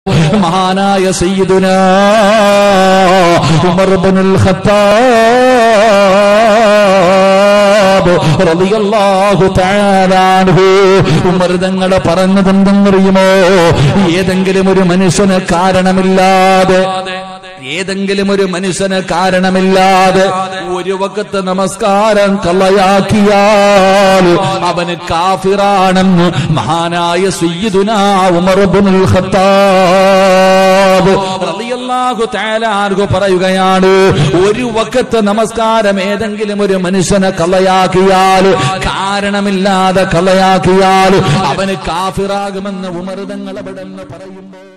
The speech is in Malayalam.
മഹാനായ സയ്യിദുന ഉമർ ഇബ്നുൽ ഖത്താബ് റളിയല്ലാഹു തആല അൻഹു ഉമർ തങ്ങളെ പറഞ്ഞതെന്തെന്നറിയുമോ ഏതെങ്കിലും ഒരു മനുഷ്യന് കാരണമില്ലാതെ ഏതെങ്കിലും ഒരു മനുഷ്യന് കാരണമില്ലാതെ ഒരു വക്കത്ത് നമസ്കാരം കള്ളയാക്കിയാൽ അവന് കാഫിറാണെന്ന് മഹാനായ സയ്യിദുനാ ഉമർ ഇബ്നുൽ ഖത്താബ് റളിയല്ലാഹു തആല അൻഹു പറയുകയാണ് ഒരു വക്കത്ത് നമസ്കാരം ഏതെങ്കിലും ഒരു മനുഷ്യനെ കള്ളയാക്കിയാൽ കാരണമില്ലാതെ കള്ളയാക്കിയാൽ അവന് കാഫിറാകുമെന്ന് ഉമർ തങ്ങൾ അവിടെ നിന്ന് പറയുമ്പോൾ